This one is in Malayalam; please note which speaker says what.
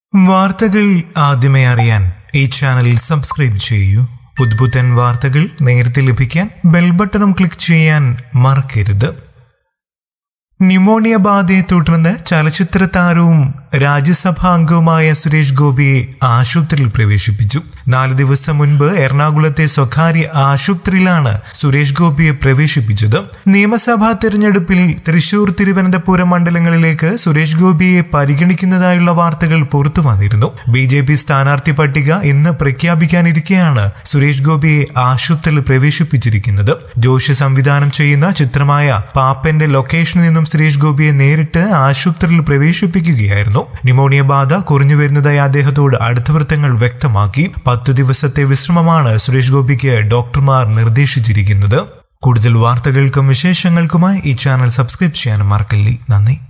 Speaker 1: വാർത്തകൾ ആദ്യമേ അറിയാൻ ഈ ചാനൽ സബ്സ്ക്രൈബ് ചെയ്യൂ പുതുപുത്തൻ വാർത്തകൾ നേരത്തെ ലഭിക്കാൻ ബെൽ ബട്ടണും ക്ലിക്ക് ചെയ്യാൻ മറക്കരുത് ന്യൂമോണിയ ബാധയെ തുടർന്ന് ചലച്ചിത്ര താരവും രാജ്യസഭാ അംഗവുമായ സുരേഷ് ഗോപിയെ ആശുപത്രിയിൽ പ്രവേശിപ്പിച്ചു നാല് ദിവസം മുൻപ് എറണാകുളത്തെ സ്വകാര്യ ആശുപത്രിയിലാണ് സുരേഷ് ഗോപിയെ പ്രവേശിപ്പിച്ചത് നിയമസഭാ തെരഞ്ഞെടുപ്പിൽ തൃശൂർ തിരുവനന്തപുരം മണ്ഡലങ്ങളിലേക്ക് സുരേഷ് ഗോപിയെ പരിഗണിക്കുന്നതായുള്ള വാർത്തകൾ പുറത്തു വന്നിരുന്നു ബി ജെ പി സ്ഥാനാർത്ഥി പട്ടിക ഇന്ന് പ്രഖ്യാപിക്കാനിരിക്കെയാണ് സുരേഷ് ഗോപിയെ ആശുപത്രിയിൽ പ്രവേശിപ്പിച്ചിരിക്കുന്നത് ജോഷി സംവിധാനം ചെയ്യുന്ന ചിത്രമായ പാപ്പന്റെ ലൊക്കേഷനിൽ നിന്നും സുരേഷ് ഗോപിയെ നേരിട്ട് ആശുപത്രിയിൽ പ്രവേശിപ്പിക്കുകയായിരുന്നു ന്യൂമോണിയ ബാധ കുറഞ്ഞു വരുന്നതായി അദ്ദേഹത്തോട് അടുത്ത വൃത്തങ്ങൾ വ്യക്തമാക്കി പത്തു ദിവസത്തെ വിശ്രമമാണ് സുരേഷ് ഗോപിക്ക് ഡോക്ടർമാർ നിർദ്ദേശിച്ചിരിക്കുന്നത് കൂടുതൽ വാർത്തകൾക്കും വിശേഷങ്ങൾക്കുമായി ഈ ചാനൽ സബ്സ്ക്രൈബ് ചെയ്യാനും മറക്കല്ലേ നന്ദി